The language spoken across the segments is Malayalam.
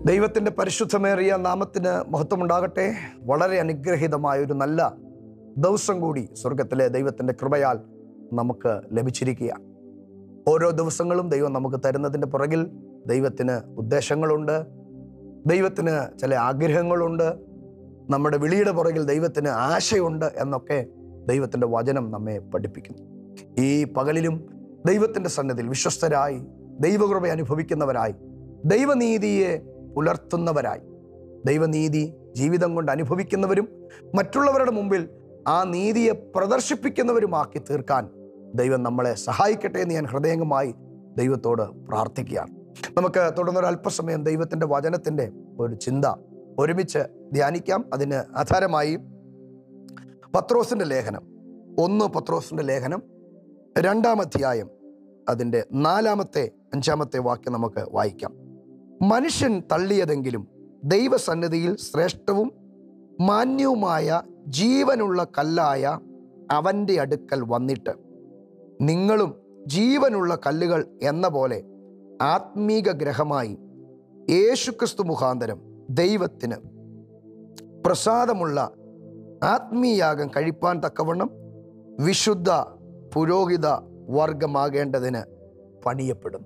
ദൈവത്തിൻ്റെ പരിശുദ്ധമേറിയ നാമത്തിന് മഹത്വമുണ്ടാകട്ടെ വളരെ അനുഗ്രഹീതമായ ഒരു നല്ല ദിവസം കൂടി സ്വർഗത്തിലെ ദൈവത്തിൻ്റെ കൃപയാൽ നമുക്ക് ലഭിച്ചിരിക്കുകയാണ് ഓരോ ദിവസങ്ങളും ദൈവം നമുക്ക് തരുന്നതിൻ്റെ പുറകിൽ ദൈവത്തിന് ഉദ്ദേശങ്ങളുണ്ട് ദൈവത്തിന് ചില ആഗ്രഹങ്ങളുണ്ട് നമ്മുടെ വിളിയുടെ പുറകിൽ ദൈവത്തിന് ആശയുണ്ട് എന്നൊക്കെ ദൈവത്തിൻ്റെ വചനം നമ്മെ പഠിപ്പിക്കുന്നു ഈ പകലിലും ദൈവത്തിൻ്റെ സന്നിധിയിൽ വിശ്വസ്തരായി ദൈവകൃപ അനുഭവിക്കുന്നവരായി ദൈവനീതിയെ പുലർത്തുന്നവരായി ദൈവനീതി ജീവിതം കൊണ്ട് അനുഭവിക്കുന്നവരും മറ്റുള്ളവരുടെ മുമ്പിൽ ആ നീതിയെ പ്രദർശിപ്പിക്കുന്നവരുമാക്കി തീർക്കാൻ ദൈവം നമ്മളെ സഹായിക്കട്ടെ എന്ന് ഞാൻ ഹൃദയംഗമായി ദൈവത്തോട് പ്രാർത്ഥിക്കുകയാണ് നമുക്ക് തുടർന്നൊരു അല്പസമയം ദൈവത്തിൻ്റെ വചനത്തിൻ്റെ ഒരു ചിന്ത ഒരുമിച്ച് ധ്യാനിക്കാം അതിന് ആധാരമായി പത്രോസിൻ്റെ ലേഖനം ഒന്ന് പത്രോസിൻ്റെ ലേഖനം രണ്ടാം അധ്യായം അതിൻ്റെ നാലാമത്തെ അഞ്ചാമത്തെ വാക്യം നമുക്ക് വായിക്കാം മനുഷ്യൻ തള്ളിയതെങ്കിലും ദൈവസന്നിധിയിൽ ശ്രേഷ്ഠവും മാന്യവുമായ ജീവനുള്ള കല്ലായ അവൻ്റെ അടുക്കൽ വന്നിട്ട് നിങ്ങളും ജീവനുള്ള കല്ലുകൾ എന്ന പോലെ ആത്മീക ഗ്രഹമായി യേശുക്രിസ്തു മുഖാന്തരം ദൈവത്തിന് പ്രസാദമുള്ള ആത്മീയാഗം കഴിപ്പാൻ തക്കവണ്ണം വിശുദ്ധ പുരോഹിത വർഗമാകേണ്ടതിന് പണിയപ്പെടും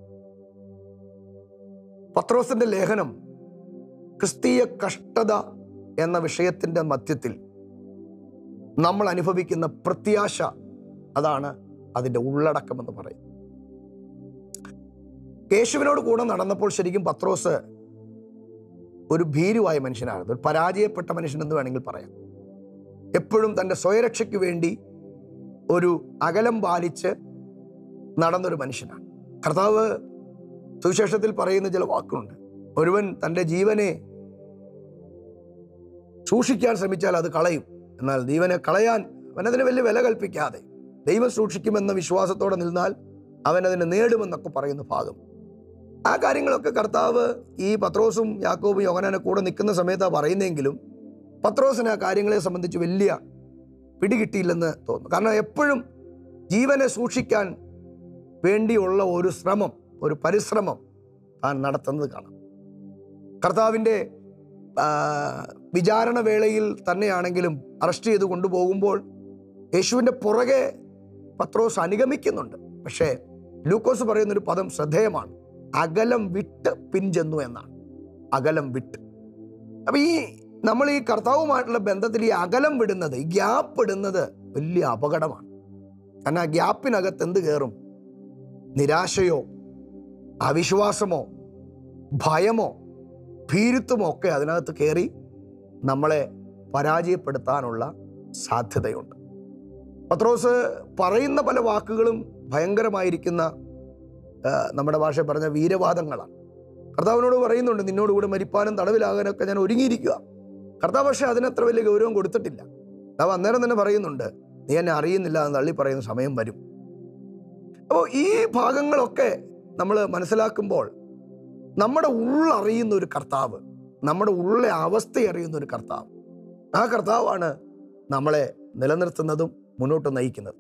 പത്രോസിന്റെ ലേഖനം ക്രിസ്തീയ കഷ്ടത എന്ന വിഷയത്തിന്റെ മധ്യത്തിൽ നമ്മൾ അനുഭവിക്കുന്ന പ്രത്യാശ അതാണ് അതിൻ്റെ ഉള്ളടക്കം എന്ന് പറയും യേശുവിനോട് കൂടെ നടന്നപ്പോൾ ശരിക്കും പത്രോസ് ഒരു ഭീരുവായ മനുഷ്യനായിരുന്നു ഒരു പരാജയപ്പെട്ട മനുഷ്യൻ എന്ന് വേണമെങ്കിൽ പറയാം എപ്പോഴും തൻ്റെ സ്വയരക്ഷയ്ക്ക് വേണ്ടി ഒരു അകലം പാലിച്ച് നടന്നൊരു മനുഷ്യനാണ് കർത്താവ് സുവിശേഷത്തിൽ പറയുന്ന ചില വാക്കുണ്ട് ഒരുവൻ തൻ്റെ ജീവനെ സൂക്ഷിക്കാൻ ശ്രമിച്ചാൽ അത് കളയും എന്നാൽ ജീവനെ കളയാൻ അവനതിന് വലിയ വില കൽപ്പിക്കാതെ ദൈവം സൂക്ഷിക്കുമെന്ന വിശ്വാസത്തോടെ നിന്നാൽ അവനതിനെ നേടുമെന്നൊക്കെ പറയുന്ന ഭാഗം ആ കാര്യങ്ങളൊക്കെ കർത്താവ് ഈ പത്രോസും യാക്കോബും യോഹനാനെ കൂടെ നിൽക്കുന്ന സമയത്താണ് പറയുന്നെങ്കിലും പത്രോസിന് ആ കാര്യങ്ങളെ സംബന്ധിച്ച് വലിയ പിടികിട്ടിയില്ലെന്ന് തോന്നുന്നു കാരണം എപ്പോഴും ജീവനെ സൂക്ഷിക്കാൻ വേണ്ടിയുള്ള ഒരു ശ്രമം ഒരു പരിശ്രമം താൻ നടത്തുന്നത് കാണാം കർത്താവിൻ്റെ ആ, വിചാരണ വേളയിൽ തന്നെയാണെങ്കിലും അറസ്റ്റ് ചെയ്ത് കൊണ്ടുപോകുമ്പോൾ യേശുവിൻ്റെ പുറകെ പത്രോസ് അനുഗമിക്കുന്നുണ്ട് പക്ഷേ ലൂക്കോസ് പറയുന്നൊരു പദം ശ്രദ്ധേയമാണ് അകലം വിട്ട് പിൻചെന്നു എന്നാണ് അകലം വിട്ട് അപ്പം ഈ നമ്മൾ ഈ കർത്താവുമായിട്ടുള്ള ബന്ധത്തിൽ ഈ അകലം വിടുന്നത് ഈ ഗ്യാപ്പ് ഇടുന്നത് വലിയ അപകടമാണ് കാരണം ആ ഗ്യാപ്പിനകത്ത് എന്ത് കയറും നിരാശയോ അവിശ്വാസമോ ഭയമോ ഭീരുത്വമോ ഒക്കെ അതിനകത്ത് കയറി നമ്മളെ പരാജയപ്പെടുത്താനുള്ള സാധ്യതയുണ്ട് പത്രോസ് പറയുന്ന പല വാക്കുകളും ഭയങ്കരമായിരിക്കുന്ന ആ, നമ്മുടെ ഭാഷ പറഞ്ഞ വീരവാദങ്ങളാണ് കർത്താവിനോട് പറയുന്നുണ്ട് നിന്നോട് കൂടെ മരിപ്പാനും തടവിലാകാനൊക്കെ ഞാൻ ഒരുങ്ങിയിരിക്കുക കർത്താവ് പക്ഷേ അതിനത്ര വലിയ ഗൗരവം കൊടുത്തിട്ടില്ല കർത്താവ് അന്നേരം തന്നെ പറയുന്നുണ്ട് നീ എന്നെ അറിയുന്നില്ല എന്ന് തള്ളി പറയുന്ന സമയം വരും അപ്പോൾ ഈ ഭാഗങ്ങളൊക്കെ നമ്മൾ മനസ്സിലാക്കുമ്പോൾ നമ്മുടെ ഉള്ളറിയുന്ന ഒരു കർത്താവ് നമ്മുടെ ഉള്ള അവസ്ഥ അറിയുന്ന ഒരു കർത്താവ് ആ കർത്താവാണ് നമ്മളെ നിലനിർത്തുന്നതും മുന്നോട്ട് നയിക്കുന്നത്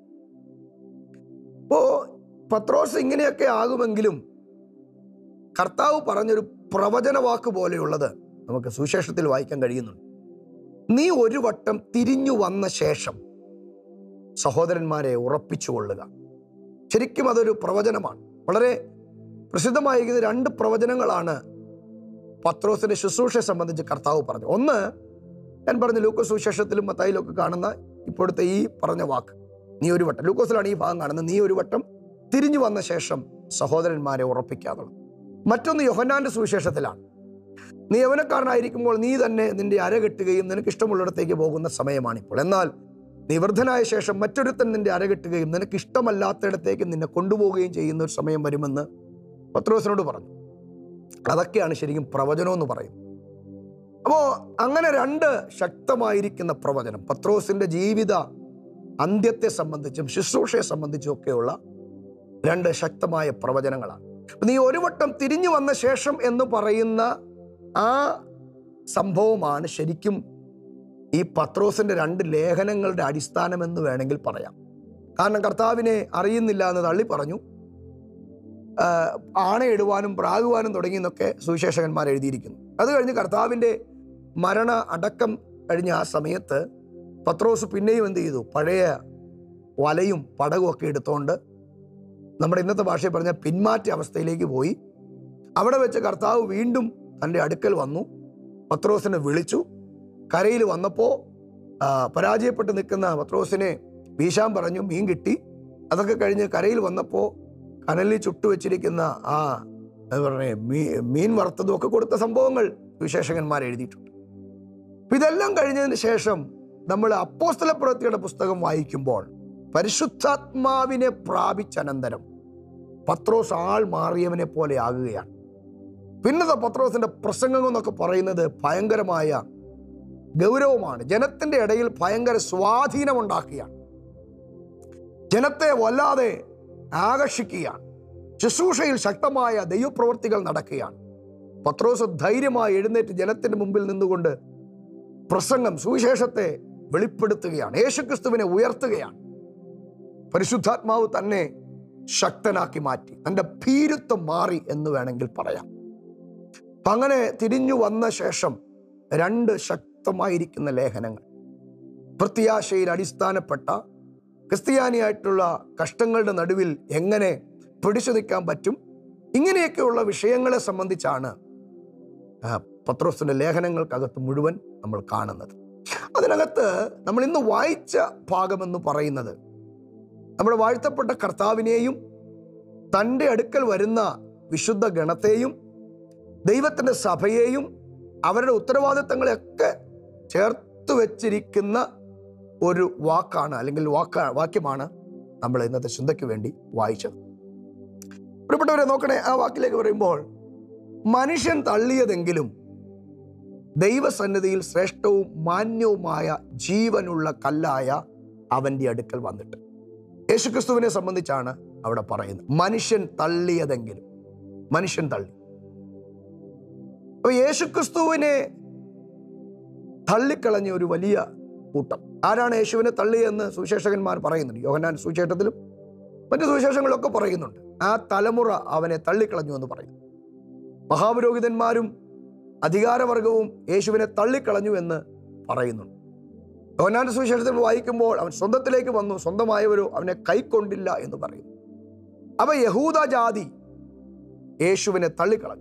അപ്പോ പത്രോസ് ഇങ്ങനെയൊക്കെ ആകുമെങ്കിലും കർത്താവ് പറഞ്ഞൊരു പ്രവചന വാക്ക് പോലെയുള്ളത് നമുക്ക് സുശേഷത്തിൽ വായിക്കാൻ കഴിയുന്നുണ്ട് നീ ഒരു വട്ടം തിരിഞ്ഞു വന്ന ശേഷം സഹോദരന്മാരെ ഉറപ്പിച്ചു കൊള്ളുക ശരിക്കും അതൊരു പ്രവചനമാണ് വളരെ പ്രസിദ്ധമായിരിക്കുന്ന രണ്ട് പ്രവചനങ്ങളാണ് പത്രോസിന്റെ ശുശ്രൂഷയെ സംബന്ധിച്ച് കർത്താവ് പറഞ്ഞു ഒന്ന് ഞാൻ പറഞ്ഞ ലൂക്കോസ് സുവിശേഷത്തിലും മത്തായിലും ഒക്കെ കാണുന്ന ഇപ്പോഴത്തെ ഈ പറഞ്ഞ വാക്ക് നീ ഒരു വട്ടം ലൂക്കോസിലാണ് ഈ ഭാഗം കാണുന്നത് നീ ഒരു വട്ടം തിരിഞ്ഞു വന്ന ശേഷം സഹോദരന്മാരെ ഉറപ്പിക്കാതുള്ളത് മറ്റൊന്ന് യോഹന്നാന്റെ സുവിശേഷത്തിലാണ് നീ യവനക്കാരനായിരിക്കുമ്പോൾ നീ തന്നെ നിന്റെ അരകെട്ടുകയും നിനക്ക് ഇഷ്ടമുള്ളിടത്തേക്ക് പോകുന്ന സമയമാണിപ്പോൾ എന്നാൽ നീ വൃദ്ധനായ ശേഷം മറ്റൊരുത്തൻ നിന്റെ അരകെട്ടുകയും നിനക്ക് ഇഷ്ടമല്ലാത്തയിടത്തേക്ക് നിന്നെ കൊണ്ടുപോവുകയും ചെയ്യുന്ന ഒരു സമയം വരുമെന്ന് പത്രോസിനോട് പറഞ്ഞു അതൊക്കെയാണ് ശരിക്കും പ്രവചനം എന്ന് പറയുന്നത് അപ്പോൾ അങ്ങനെ രണ്ട് ശക്തമായിരിക്കുന്ന പ്രവചനം പത്രോസിന്റെ ജീവിത അന്ത്യത്തെ സംബന്ധിച്ചും ശുശ്രൂഷയെ സംബന്ധിച്ചും ഒക്കെയുള്ള രണ്ട് ശക്തമായ പ്രവചനങ്ങളാണ് അപ്പൊ നീ ഒരു വട്ടം തിരിഞ്ഞു വന്ന ശേഷം എന്ന് പറയുന്ന ആ സംഭവമാണ് ശരിക്കും ഈ പത്രോസിന്റെ രണ്ട് ലേഖനങ്ങളുടെ അടിസ്ഥാനം എന്ന് വേണമെങ്കിൽ പറയാം കാരണം കർത്താവിനെ അറിയുന്നില്ല എന്ന് തള്ളി പറഞ്ഞു ആ, ആണയിടുവാനും പ്രാകുവാനും തുടങ്ങി എന്നൊക്കെ സുവിശേഷകന്മാർ എഴുതിയിരിക്കുന്നു അത് കഴിഞ്ഞ് കർത്താവിൻ്റെ മരണ അടക്കം കഴിഞ്ഞ ആ സമയത്ത് പത്രോസ് പിന്നെയും എന്ത് ചെയ്തു പഴയ വലയും പടകും ഒക്കെ എടുത്തുകൊണ്ട് നമ്മുടെ ഇന്നത്തെ ഭാഷയിൽ പറഞ്ഞ പിന്മാറ്റ അവസ്ഥയിലേക്ക് പോയി അവിടെ വെച്ച് കർത്താവ് വീണ്ടും തൻ്റെ അടുക്കൽ വന്നു പത്രോസിനെ വിളിച്ചു കരയിൽ വന്നപ്പോൾ പരാജയപ്പെട്ട് നിൽക്കുന്ന പത്രോസിനെ വീശാൻ പറഞ്ഞു മീൻ കിട്ടി അതൊക്കെ കഴിഞ്ഞ് കരയിൽ വന്നപ്പോൾ കനലിൽ ചുട്ടുവെച്ചിരിക്കുന്ന ആ എന്താ പറഞ്ഞേ മീ മീൻ വറുത്തതും ഒക്കെ കൊടുത്ത സംഭവങ്ങൾ വിശേഷകന്മാർ എഴുതിയിട്ടുണ്ട് അപ്പൊ ഇതെല്ലാം കഴിഞ്ഞതിന് ശേഷം നമ്മൾ അപ്പോസ്തല പ്രവൃത്തിയുടെ പുസ്തകം വായിക്കുമ്പോൾ പരിശുദ്ധാത്മാവിനെ പ്രാപിച്ചനന്തരം പത്രോസ് ആൾ മാറിയവനെ പോലെ ആകുകയാണ് പിന്നത്തെ പത്രോസിന്റെ പ്രസംഗം എന്നൊക്കെ പറയുന്നത് ഭയങ്കരമായ ഗൗരവമാണ് ജനത്തിന്റെ ഇടയിൽ ഭയങ്കര സ്വാധീനമുണ്ടാക്കുകയാണ് ജനത്തെ വല്ലാതെ ആകർഷിക്കുകയാണ് ശുശ്രൂഷയിൽ ശക്തമായ ദൈവപ്രവർത്തികൾ നടക്കുകയാണ് പത്രോസ് ധൈര്യമായി എഴുന്നേറ്റ് ജനത്തിന്റെ മുമ്പിൽ നിന്നുകൊണ്ട് പ്രസംഗം സുവിശേഷത്തെ വെളിപ്പെടുത്തുകയാണ് യേശുക്രിസ്തുവിനെ ഉയർത്തുകയാണ് പരിശുദ്ധാത്മാവ് തന്നെ ശക്തനാക്കി മാറ്റി തൻ്റെ ഭീരുത്വം മാറി എന്ന് വേണമെങ്കിൽ പറയാം അപ്പൊ അങ്ങനെ തിരിഞ്ഞു വന്ന ശേഷം രണ്ട് ശക്തമായിരിക്കുന്ന ലേഖനങ്ങൾ പ്രത്യാശയിൽ അടിസ്ഥാനപ്പെട്ട ക്രിസ്ത്യാനിയായിട്ടുള്ള കഷ്ടങ്ങളുടെ നടുവിൽ എങ്ങനെ പിടിച്ചു നിൽക്കാൻ പറ്റും ഇങ്ങനെയൊക്കെയുള്ള വിഷയങ്ങളെ സംബന്ധിച്ചാണ് ആ, പത്രോസിന്റെ ലേഖനങ്ങൾക്കകത്ത് മുഴുവൻ നമ്മൾ കാണുന്നത് അതിനകത്ത് നമ്മൾ ഇന്ന് വായിച്ച ഭാഗമെന്ന് പറയുന്നത് നമ്മുടെ വാഴ്ത്തപ്പെട്ട കർത്താവിനെയും തൻ്റെ അടുക്കൽ വരുന്ന വിശുദ്ധ ഗണത്തെയും ദൈവത്തിൻ്റെ സഭയെയും അവരുടെ ഉത്തരവാദിത്തങ്ങളെയൊക്കെ ചേർത്ത് വെച്ചിരിക്കുന്ന ഒരു വാക്കാണ് അല്ലെങ്കിൽ വാക്ക വാക്യമാണ് നമ്മൾ ഇന്നത്തെ ചിന്തയ്ക്ക് വേണ്ടി വായിച്ചത് പ്രിയപ്പെട്ടവരെ നോക്കണേ ആ വാക്കിലേക്ക് പറയുമ്പോൾ മനുഷ്യൻ തള്ളിയതെങ്കിലും ദൈവസന്നിധിയിൽ ശ്രേഷ്ഠവും മാന്യവുമായ ജീവനുള്ള കല്ലായ അവന്റെ അടുക്കൽ വന്നിട്ട് യേശുക്രിസ്തുവിനെ സംബന്ധിച്ചാണ് അവിടെ പറയുന്നത് മനുഷ്യൻ തള്ളിയതെങ്കിലും മനുഷ്യൻ തള്ളി അപ്പൊ യേശുക്രിസ്തുവിനെ തള്ളിക്കളഞ്ഞ ഒരു വലിയ കൂട്ടം ആരാണ് യേശുവിനെ തള്ളിയെന്ന് സുവിശേഷകന്മാർ പറയുന്നുണ്ട് യോഹന്നാൻ സുവിശേഷത്തിലും മറ്റു സുവിശേഷങ്ങളിലൊക്കെ പറയുന്നുണ്ട് ആ തലമുറ അവനെ തള്ളിക്കളഞ്ഞു എന്ന് പറയുന്നു മഹാപുരോഹിതന്മാരും അധികാരവർഗവും യേശുവിനെ തള്ളിക്കളഞ്ഞു എന്ന് പറയുന്നുണ്ട് യോഹന്നാന്റെ സുവിശേഷത്തിൽ വായിക്കുമ്പോൾ അവൻ സ്വന്തത്തിലേക്ക് വന്നു സ്വന്തമായവരോ അവനെ കൈക്കൊണ്ടില്ല എന്ന് പറയുന്നു അപ്പൊ യഹൂദ ജാതി യേശുവിനെ തള്ളിക്കളഞ്ഞു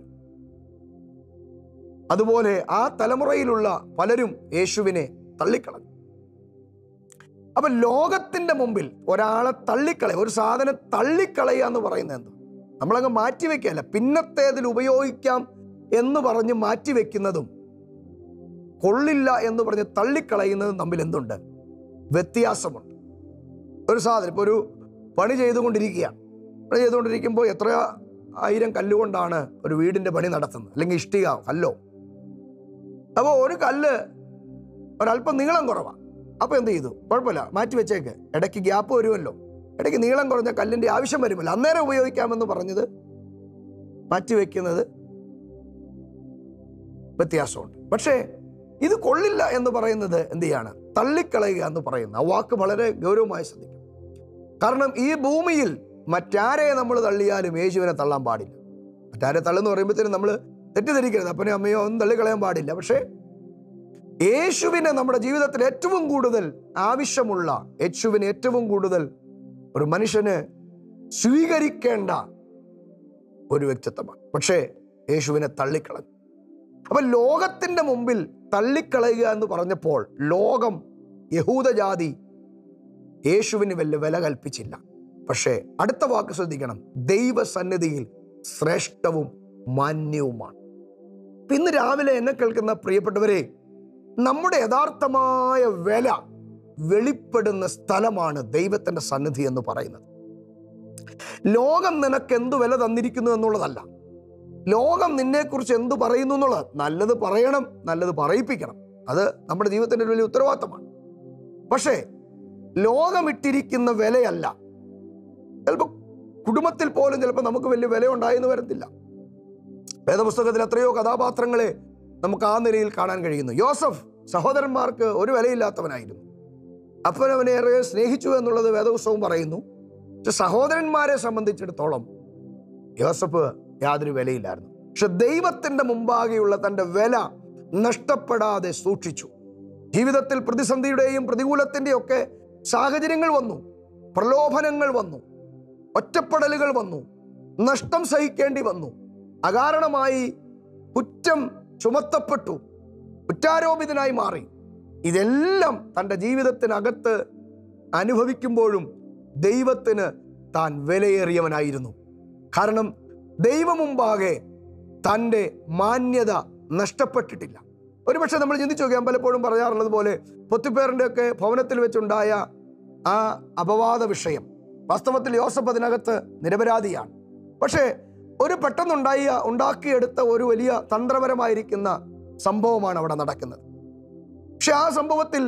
അതുപോലെ ആ തലമുറയിലുള്ള പലരും യേശുവിനെ തള്ളിക്കളഞ്ഞു അപ്പൊ ലോകത്തിന്റെ മുമ്പിൽ ഒരാളെ തള്ളിക്കളയുക ഒരു സാധനം തള്ളിക്കളയുക എന്ന് പറയുന്നത് എന്താ നമ്മളങ്ങ് മാറ്റിവെക്കല്ല പിന്നത്തേതിൽ ഉപയോഗിക്കാം എന്ന് പറഞ്ഞ് മാറ്റിവെക്കുന്നതും കൊള്ളില്ല എന്ന് പറഞ്ഞ് തള്ളിക്കളയുന്നതും തമ്മിൽ എന്തുണ്ട് വ്യത്യാസമുണ്ട് ഒരു സാധനം ഇപ്പോൾ ഒരു പണി ചെയ്തുകൊണ്ടിരിക്കുകയാണ് പണി ചെയ്തുകൊണ്ടിരിക്കുമ്പോൾ എത്ര ആയിരം കല്ലുകൊണ്ടാണ് ഒരു വീടിന്റെ പണി നടത്തുന്നത് അല്ലെങ്കിൽ ഇഷ്ടിക കല്ലോ അപ്പോൾ ഒരു കല്ല് ഒരല്പം നീളം കുറവാണ് അപ്പോൾ എന്ത് ചെയ്തു കുഴപ്പമില്ല മാറ്റി വെച്ചേക്ക് ഇടയ്ക്ക് ഗ്യാപ്പ് വരുമല്ലോ ഇടയ്ക്ക് നീളം കുറഞ്ഞ കല്ലിന്റെ ആവശ്യം വരുമല്ലോ അന്നേരം ഉപയോഗിക്കാമെന്ന് പറഞ്ഞത് മാറ്റി വെക്കുന്നത് വ്യത്യാസമുണ്ട് പക്ഷേ ഇത് കൊള്ളില്ല എന്ന് പറയുന്നത് എന്ത് ചെയ്യാണ് തള്ളിക്കളയുക എന്ന് പറയുന്നത് ആ വാക്ക് വളരെ ഗൗരവമായി ശ്രദ്ധിക്കും കാരണം ഈ ഭൂമിയിൽ മറ്റാരെ നമ്മൾ തള്ളിയാലും യേശുവിനെ തള്ളാൻ പാടില്ല മറ്റാരെ തള്ളുന്ന് പറയുമ്പോഴത്തേനും നമ്മൾ തെറ്റിദ്ധരിക്കരുത് അപ്പനെ അമ്മയോ ഒന്നും തള്ളിക്കളയാൻ പാടില്ല പക്ഷേ യേശുവിനെ നമ്മുടെ ജീവിതത്തിൽ ഏറ്റവും കൂടുതൽ ആവശ്യമുള്ള യേശുവിന് ഏറ്റവും കൂടുതൽ ഒരു മനുഷ്യന് സ്വീകരിക്കേണ്ട ഒരു വ്യക്തിത്വമാണ് പക്ഷേ യേശുവിനെ തള്ളിക്കളഞ്ഞു അപ്പൊ ലോകത്തിന്റെ മുമ്പിൽ തള്ളിക്കളയുക എന്ന് പറഞ്ഞപ്പോൾ ലോകം യഹൂദജാതി യേശുവിന് വലിയ വില കൽപ്പിച്ചില്ല പക്ഷേ അടുത്ത വാക്ക് ശ്രദ്ധിക്കണം ദൈവസന്നിധിയിൽ ശ്രേഷ്ഠവും മാന്യവുമാണ് ഇപ്പൊ ഇന്ന് രാവിലെ എന്നെ കേൾക്കുന്ന പ്രിയപ്പെട്ടവരെ നമ്മുടെ യഥാർത്ഥമായ വില വെളിപ്പെടുന്ന സ്ഥലമാണ് ദൈവത്തിന്റെ സന്നിധി എന്ന് പറയുന്നത് ലോകം നിനക്ക് എന്തു വില തന്നിരിക്കുന്നു എന്നുള്ളതല്ല ലോകം നിന്നെക്കുറിച്ച് എന്തു പറയുന്നു എന്നുള്ളത് നല്ലത് പറയണം നല്ലത് പറയിപ്പിക്കണം അത് നമ്മുടെ ജീവിതത്തിന്റെ ഒരു വലിയ ഉത്തരവാദിത്തമാണ് പക്ഷേ ലോകമിട്ടിരിക്കുന്ന വിലയല്ല ചിലപ്പോൾ കുടുംബത്തിൽ പോലും ചിലപ്പോൾ നമുക്ക് വലിയ വില ഉണ്ടായെന്ന് വരത്തില്ല വേദപുസ്തകത്തിൽ എത്രയോ കഥാപാത്രങ്ങളെ നമുക്ക് ആ നിലയിൽ കാണാൻ കഴിയുന്നു യോസഫ് സഹോദരന്മാർക്ക് ഒരു വിലയില്ലാത്തവനായിരുന്നു അപ്പൻ അവനെ ഏറെ സ്നേഹിച്ചു എന്നുള്ളത് വേദപുസ്തകം പറയുന്നു പക്ഷെ സഹോദരന്മാരെ സംബന്ധിച്ചിടത്തോളം യോസഫ് യാതൊരു വിലയില്ലായിരുന്നു പക്ഷെ ദൈവത്തിന്റെ മുമ്പാകെയുള്ള തന്റെ വില നഷ്ടപ്പെടാതെ സൂക്ഷിച്ചു ജീവിതത്തിൽ പ്രതിസന്ധിയുടെയും പ്രതികൂലത്തിൻ്റെയും ഒക്കെ സാഹചര്യങ്ങൾ വന്നു പ്രലോഭനങ്ങൾ വന്നു ഒറ്റപ്പെടലുകൾ വന്നു നഷ്ടം സഹിക്കേണ്ടി വന്നു അകാരണമായി കുറ്റം ചുമത്തപ്പെട്ടു കുറ്റാരോപിതനായി മാറി ഇതെല്ലാം തൻ്റെ ജീവിതത്തിനകത്ത് അനുഭവിക്കുമ്പോഴും ദൈവത്തിന് താൻ വിലയേറിയവനായിരുന്നു കാരണം ദൈവമുമ്പാകെ തൻ്റെ മാന്യത നഷ്ടപ്പെട്ടിട്ടില്ല ഒരുപക്ഷെ നമ്മൾ ചിന്തിച്ചു നോക്കിയാൽ പലപ്പോഴും പറയാറുള്ളത് പോലെ പൊത്തിപ്പേറിൻ്റെ ഒക്കെ ഭവനത്തിൽ വെച്ചുണ്ടായ ആ അപവാദ വിഷയം വാസ്തവത്തിൽ യോസഫ് അതിനകത്ത് നിരപരാധിയാണ് പക്ഷേ ഒരു പെട്ടെന്നുണ്ടായ ഉണ്ടാക്കിയെടുത്ത ഒരു വലിയ തന്ത്രപരമായിരിക്കുന്ന സംഭവമാണ് അവിടെ നടക്കുന്നത് പക്ഷെ ആ സംഭവത്തിൽ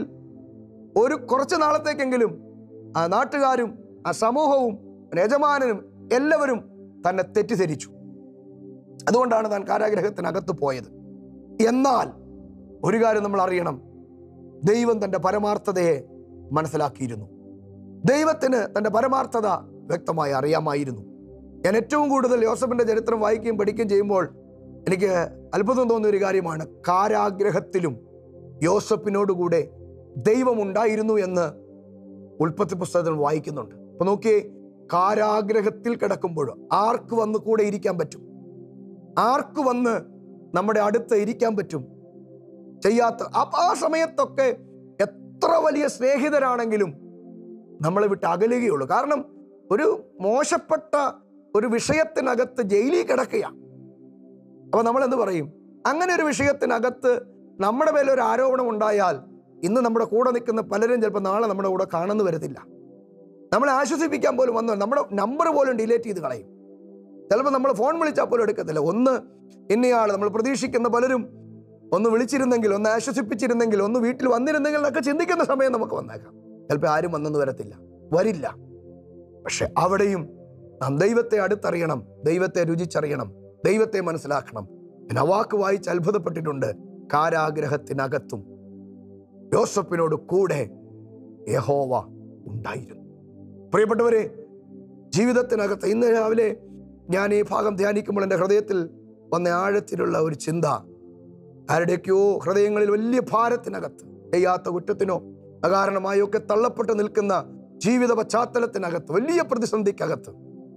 ഒരു കുറച്ച് നാളത്തേക്കെങ്കിലും ആ നാട്ടുകാരും ആ സമൂഹവും യജമാനനും എല്ലാവരും തന്നെ തെറ്റിദ്ധരിച്ചു അതുകൊണ്ടാണ് താൻ കാരാഗ്രഹത്തിനകത്ത് പോയത് എന്നാൽ ഒരു കാര്യം നമ്മൾ അറിയണം ദൈവം തൻ്റെ പരമാർത്ഥതയെ മനസ്സിലാക്കിയിരുന്നു ദൈവത്തിന് തൻ്റെ പരമാർത്ഥത വ്യക്തമായി അറിയാമായിരുന്നു ഞാൻ ഏറ്റവും കൂടുതൽ യോസഫിന്റെ ചരിത്രം വായിക്കുകയും പഠിക്കുകയും ചെയ്യുമ്പോൾ എനിക്ക് അത്ഭുതം തോന്നിയ ഒരു കാര്യമാണ് കാരാഗ്രഹത്തിലും യോസഫിനോടുകൂടെ ദൈവമുണ്ടായിരുന്നു എന്ന് ഉൽപ്പത്തി പുസ്തകത്തിൽ വായിക്കുന്നുണ്ട് അപ്പൊ നോക്കിയേ കാരാഗ്രഹത്തിൽ കിടക്കുമ്പോൾ ആർക്ക് വന്ന് കൂടെ ഇരിക്കാൻ പറ്റും ആർക്ക് വന്ന് നമ്മുടെ അടുത്ത് ഇരിക്കാൻ പറ്റും ചെയ്യാത്ത അപ്പൊ ആ സമയത്തൊക്കെ എത്ര വലിയ സ്നേഹിതരാണെങ്കിലും നമ്മളെ വിട്ട് അകലുകയുള്ളൂ കാരണം ഒരു മോശപ്പെട്ട ഒരു വിഷയത്തിനകത്ത് ജയിലിൽ കിടക്കുകയാണ് അപ്പൊ നമ്മൾ എന്ത് പറയും അങ്ങനെ ഒരു വിഷയത്തിനകത്ത് നമ്മുടെ മേലെ ഒരു ആരോപണം ഉണ്ടായാൽ ഇന്ന് നമ്മുടെ കൂടെ നിൽക്കുന്ന പലരും ചിലപ്പോൾ നാളെ നമ്മുടെ കൂടെ കാണുന്നു വരത്തില്ല നമ്മളെ ആശ്വസിപ്പിക്കാൻ പോലും വന്നു നമ്മുടെ നമ്പർ പോലും ഡിലേറ്റ് ചെയ്ത് കളയും ചിലപ്പോൾ നമ്മൾ ഫോൺ വിളിച്ചാൽ പോലും എടുക്കത്തില്ല ഒന്ന് ഇന്നയാൾ നമ്മൾ പ്രതീക്ഷിക്കുന്ന പലരും ഒന്ന് വിളിച്ചിരുന്നെങ്കിൽ ഒന്ന് ആശ്വസിപ്പിച്ചിരുന്നെങ്കിൽ ഒന്ന് വീട്ടിൽ വന്നിരുന്നെങ്കിൽ എന്നൊക്കെ ചിന്തിക്കുന്ന സമയം നമുക്ക് വന്നേക്കാം ചിലപ്പോൾ ആരും വന്നെന്ന് വരത്തില്ല വരില്ല പക്ഷെ അവിടെയും നാം ദൈവത്തെ അടുത്തറിയണം ദൈവത്തെ രുചിച്ചറിയണം ദൈവത്തെ മനസ്സിലാക്കണം ഞാൻ ആ വാക്ക് വായിച്ച് അത്ഭുതപ്പെട്ടിട്ടുണ്ട് കാരാഗ്രഹത്തിനകത്തും യോസഫിനോട് കൂടെ യഹോവ ഉണ്ടായിരുന്നു പ്രിയപ്പെട്ടവരെ ജീവിതത്തിനകത്ത് ഇന്ന് രാവിലെ ഞാൻ ഈ ഭാഗം ധ്യാനിക്കുമ്പോൾ എൻ്റെ ഹൃദയത്തിൽ വന്ന ആഴത്തിലുള്ള ഒരു ചിന്ത ആരുടെയൊക്കെയോ ഹൃദയങ്ങളിൽ വലിയ ഭാരത്തിനകത്ത് ചെയ്യാത്ത കുറ്റത്തിനോ അകാരണമായോ ഒക്കെ തള്ളപ്പെട്ട് നിൽക്കുന്ന ജീവിത പശ്ചാത്തലത്തിനകത്ത് വലിയ പ്രതിസന്ധിക്കകത്ത്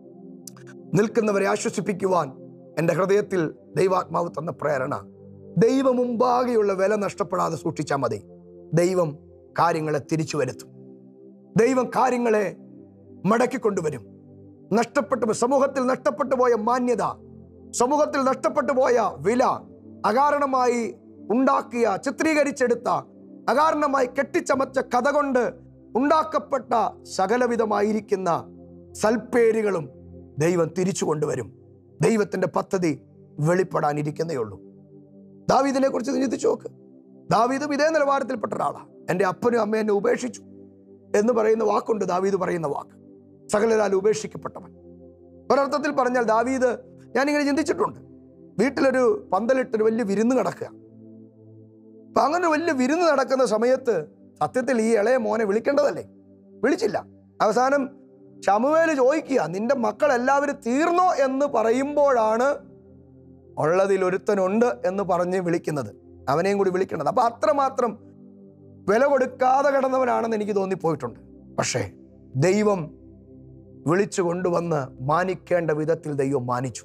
നിൽക്കുന്നവരെ ആശ്വസിപ്പിക്കുവാൻ എൻ്റെ ഹൃദയത്തിൽ ദൈവാത്മാവ് തന്ന പ്രേരണ ദൈവമുമ്പാകെയുള്ള വില നഷ്ടപ്പെടാതെ സൂക്ഷിച്ചാൽ മതി ദൈവം കാര്യങ്ങളെ തിരിച്ചു വരുത്തും ദൈവം കാര്യങ്ങളെ മടക്കിക്കൊണ്ടുവരും നഷ്ടപ്പെട്ടു സമൂഹത്തിൽ നഷ്ടപ്പെട്ടു പോയ മാന്യത സമൂഹത്തിൽ നഷ്ടപ്പെട്ടു പോയ വില അകാരണമായി ഉണ്ടാക്കിയ ചിത്രീകരിച്ചെടുത്ത അകാരണമായി കെട്ടിച്ചമച്ച കഥ കൊണ്ട് ഉണ്ടാക്കപ്പെട്ട സകലവിധമായിരിക്കുന്ന സൽപ്പേരുകളും ദൈവം തിരിച്ചു കൊണ്ടുവരും ദൈവത്തിന്റെ പദ്ധതി വെളിപ്പെടാനിരിക്കുന്നേ ഉള്ളൂ ദാവീദിനെ കുറിച്ച് ചിന്തിച്ചു നോക്ക് ദാവീദും ഇതേ നിലവാരത്തിൽപ്പെട്ട ഒരാളാണ് എൻ്റെ അപ്പനും അമ്മ എന്നെ ഉപേക്ഷിച്ചു എന്ന് പറയുന്ന വാക്കുണ്ട് ദാവീദ് പറയുന്ന വാക്ക് സകലരാൽ ഉപേക്ഷിക്കപ്പെട്ടവൻ ഒരർത്ഥത്തിൽ പറഞ്ഞാൽ ദാവീദ് ഞാനിങ്ങനെ ചിന്തിച്ചിട്ടുണ്ട് വീട്ടിലൊരു പന്തലിട്ടൊരു വലിയ വിരുന്ന് നടക്കുക അപ്പൊ അങ്ങനെ ഒരു വലിയ വിരുന്ന് നടക്കുന്ന സമയത്ത് സത്യത്തിൽ ഈ ഇളയ മോനെ വിളിക്കേണ്ടതല്ലേ വിളിച്ചില്ല അവസാനം ശമുവേല് ചോദിക്കുക നിന്റെ മക്കൾ എല്ലാവരും തീർന്നോ എന്ന് പറയുമ്പോഴാണ് ഉള്ളതിൽ ഒരുത്തനുണ്ട് എന്ന് പറഞ്ഞ് വിളിക്കുന്നത് അവനെയും കൂടി വിളിക്കേണ്ടത് അപ്പൊ അത്രമാത്രം വില കൊടുക്കാതെ കിടന്നവനാണെന്ന് എനിക്ക് തോന്നിപ്പോയിട്ടുണ്ട് പക്ഷേ ദൈവം വിളിച്ചു കൊണ്ടുവന്ന് മാനിക്കേണ്ട വിധത്തിൽ ദൈവം മാനിച്ചു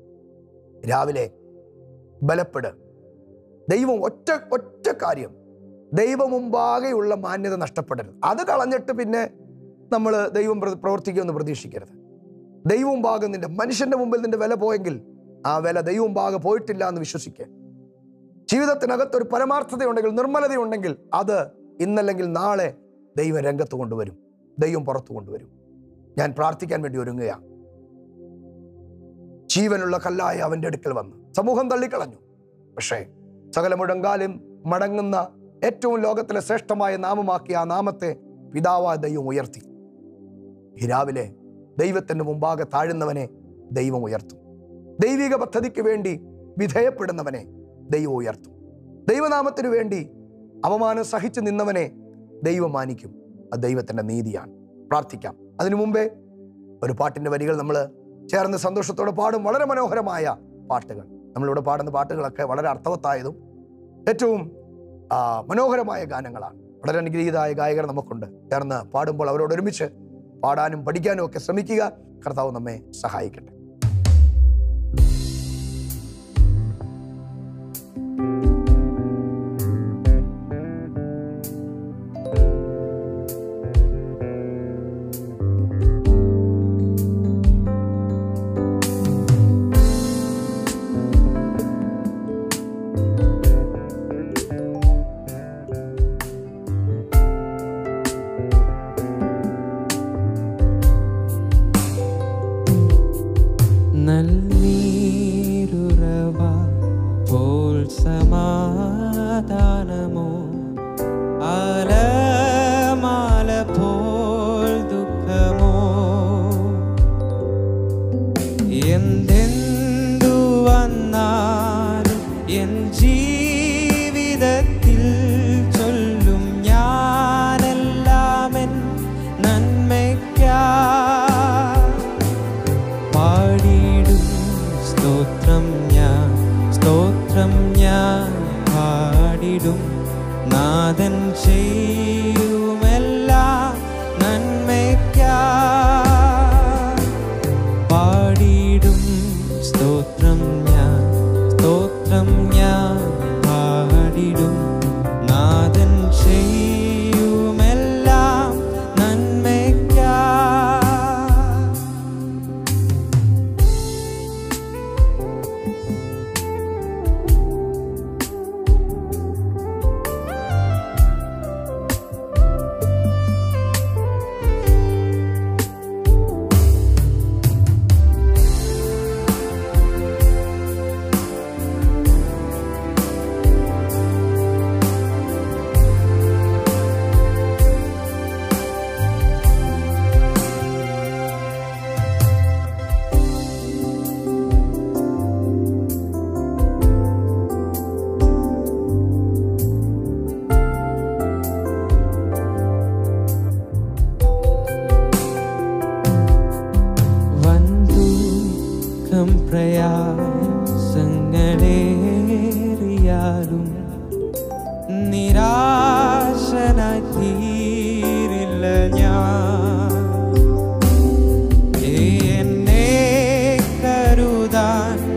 രാവിലെ ബലപ്പെട് ദൈവം ഒറ്റ ഒറ്റ കാര്യം ദൈവമുമ്പാകെയുള്ള മാന്യത നഷ്ടപ്പെടരുത് അത് കളഞ്ഞിട്ട് പിന്നെ നമ്മൾ ദൈവം പ്ര- പ്രവർത്തിക്കുമെന്ന് പ്രതീക്ഷിക്കരുത് ദൈവം ഭാഗം നിന്റെ മനുഷ്യന്റെ മുമ്പിൽ നിന്റെ വില പോയെങ്കിൽ ആ വില ദൈവം ഭാഗം പോയിട്ടില്ല എന്ന് വിശ്വസിക്കുക ജീവിതത്തിനകത്ത് ഒരു പരമാർത്ഥതയുണ്ടെങ്കിൽ നിർമ്മലതയുണ്ടെങ്കിൽ അത് ഇന്നല്ലെങ്കിൽ നാളെ ദൈവം രംഗത്ത് കൊണ്ടുവരും ദൈവം പുറത്തു കൊണ്ടുവരും ഞാൻ പ്രാർത്ഥിക്കാൻ വേണ്ടി ഒരുങ്ങുകയാണ് ജീവനുള്ള കല്ലായ അവന്റെ അടുക്കൽ വന്ന് സമൂഹം തള്ളിക്കളഞ്ഞു പക്ഷേ സകല മുഴങ്കാലും മടങ്ങുന്ന ഏറ്റവും ലോകത്തിലെ ശ്രേഷ്ഠമായ നാമമാക്കിയ ആ നാമത്തെ പിതാവായ ദൈവം ഉയർത്തി ഈ രാവിലെ ദൈവത്തിന്റെ മുമ്പാകെ താഴുന്നവനെ ദൈവം ഉയർത്തും ദൈവിക പദ്ധതിക്ക് വേണ്ടി വിധേയപ്പെടുന്നവനെ ദൈവം ഉയർത്തും ദൈവനാമത്തിനു വേണ്ടി അവമാനം സഹിച്ചു നിന്നവനെ ദൈവം മാനിക്കും അത് ദൈവത്തിന്റെ നീതിയാണ് പ്രാർത്ഥിക്കാം അതിനു മുമ്പേ ഒരു പാട്ടിന്റെ വരികൾ നമ്മൾ ചേർന്ന് സന്തോഷത്തോടെ പാടും വളരെ മനോഹരമായ പാട്ടുകൾ നമ്മളിവിടെ പാടുന്ന പാട്ടുകളൊക്കെ വളരെ അർത്ഥവത്തായതും ഏറ്റവും ആ, മനോഹരമായ ഗാനങ്ങളാണ് വളരെ അനുഗ്രഹീതമായ ഗായകർ നമുക്കുണ്ട് ചേർന്ന് പാടുമ്പോൾ അവരോട് ഒരുമിച്ച് പാടാനും പഠിക്കാനും ഒക്കെ ശ്രമിക്കുക കർത്താവ് നമ്മെ സഹായിക്കട്ടെ നൽനീരുറവ പോൽ സമാധാനമോ അലമാല പോൽ ദുഃഖമോ എന്തെന്തു വന്നാലും എൻ ജീവിതത്തിൽ ചൊല്ലും ഞാനെല്ലാമൻ നന്മയ്ക്കാ പാടിയിടും സ്തോത്രം ഞാൻ സ്തോത്രം ഞാൻ പാടിടും നാഥൻ ചെയ്യുമെല്ലാം നന്മയ്ക്കാ പാടിയിടും സ്തോത്രം ഞാൻ സ്തോത്രം ഞാൻ പാടിടും നാഥൻ ചെയ്യുമെല്ലാം നന്മയ്ക്കാ വന്ദുഃഖം പ്രയാസങ്ങളേറിയാലും നിരാശനായി തീരില്ല ഞാൻ എന്നെ കരുതാൻ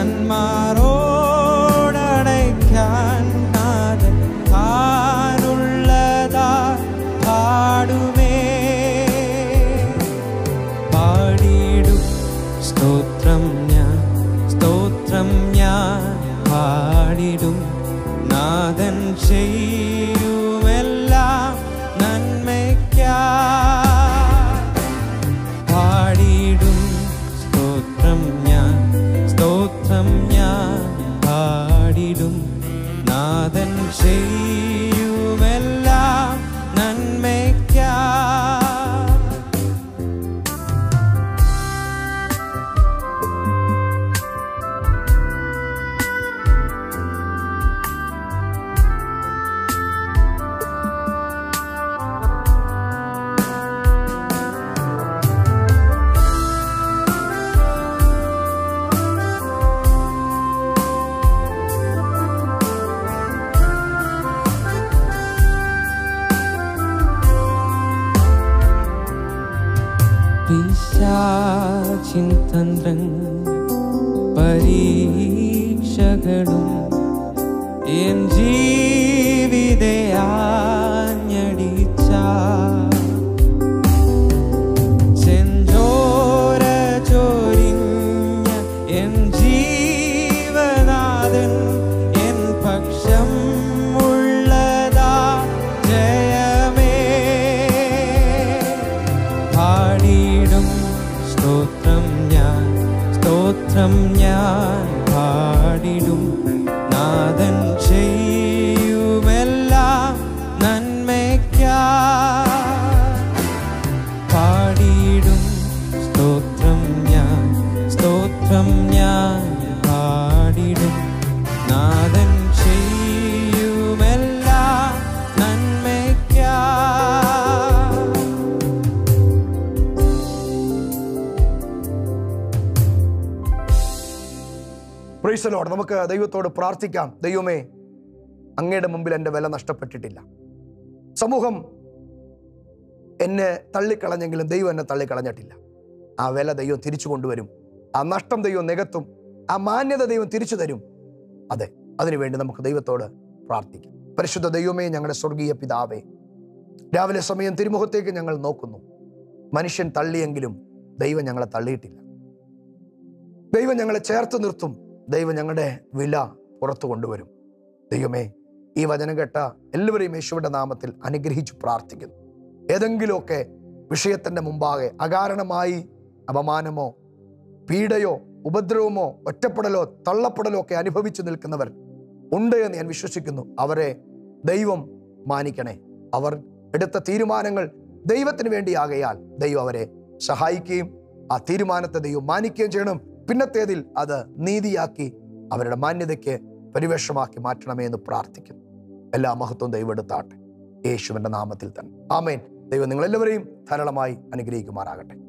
കന്മാരോടടയ്ക്കാൻ നാഥൻ താനുള്ളതാ പാടുമേ പാടിയിടും സ്തോത്രം ഞാൻ സ്തോത്രം ഞാൻ പാടിടും നാഥൻ ചെയ്യുമെല്ലാം നന്മയ്ക്കാ പാടിയിടും സ്തോത്രം ഞാൻ സ്തോത്രം ഞാൻ പാടിടും നാഥൻ ചെയ്യുമെല്ലാം നന്മയ്ക്കാ പിശാചിൻ തന്ത്രം പരീക്ഷകളും എൻ ജീവിതയാഞ്ഞടിച്ച ചെഞ്ചോര ചോരിഞ്ഞ എൻ ജീവനാഥൻ എൻ പക്ഷം ഉള്ളതാ ജയമേ പാടിയിടും സ്തോത്രം ഞാൻ സ്തോത്രം ഞാൻ പാടിടും നാഥൻ ചെയ്യുമെല്ലാം നന്മയ്ക്കാ പ്രൈസലോട് നമുക്ക് ദൈവത്തോട് പ്രാർത്ഥിക്കാം ദൈവമേ അങ്ങയുടെ മുമ്പിൽ എൻ്റെ വില നഷ്ടപ്പെട്ടിട്ടില്ല സമൂഹം എന്നെ തള്ളിക്കളഞ്ഞെങ്കിലും ദൈവം എന്നെ തള്ളിക്കളഞ്ഞിട്ടില്ല ആ വില ദൈവം തിരിച്ചു കൊണ്ടുവരും ആ നഷ്ടം ദൈവം നികത്തും ആ മാന്യത ദൈവം തിരിച്ചു തരും അതെ അതിനുവേണ്ടി നമുക്ക് ദൈവത്തോട് പ്രാർത്ഥിക്കാം പരിശുദ്ധ ദൈവമേ ഞങ്ങളുടെ സ്വർഗീയ പിതാവേ രാവിലെ സമയം തിരുമുഖത്തേക്ക് ഞങ്ങൾ നോക്കുന്നു മനുഷ്യൻ തള്ളിയെങ്കിലും ദൈവം ഞങ്ങളെ തള്ളിയിട്ടില്ല ദൈവം ഞങ്ങളെ ചേർത്ത് നിർത്തും ദൈവം ഞങ്ങളുടെ വില പുറത്തു കൊണ്ടുവരും ദൈവമേ ഈ വചനം കേട്ട എല്ലാവരെയും യേശുവിൻ്റെ നാമത്തിൽ അനുഗ്രഹിച്ചു പ്രാർത്ഥിക്കുന്നു ഏതെങ്കിലുമൊക്കെ വിഷയത്തിൻ്റെ മുമ്പാകെ അകാരണമായി അപമാനമോ പീഡയോ ഉപദ്രവമോ ഒറ്റപ്പെടലോ തള്ളപ്പെടലോ ഒക്കെ അനുഭവിച്ചു നിൽക്കുന്നവർ ഉണ്ട് എന്ന് ഞാൻ വിശ്വസിക്കുന്നു അവരെ ദൈവം മാനിക്കണേ അവർ എടുത്ത തീരുമാനങ്ങൾ ദൈവത്തിന് വേണ്ടിയാകയാൽ ദൈവം അവരെ സഹായിക്കുകയും ആ തീരുമാനത്തെ ദൈവം മാനിക്കുകയും ചെയ്യണം പിന്നത്തേതിൽ അത് നീതിയാക്കി അവരുടെ മാന്യതയ്ക്ക് പരിവേഷമാക്കി മാറ്റണമേ എന്ന് പ്രാർത്ഥിക്കുന്നു എല്ലാ മഹത്വവും ദൈവം എടുത്താട്ടെ യേശുവിൻ്റെ നാമത്തിൽ തന്നെ ആമേൻ ദൈവം നിങ്ങളെല്ലാവരെയും ധാരാളമായി അനുഗ്രഹിക്കുമാറാകട്ടെ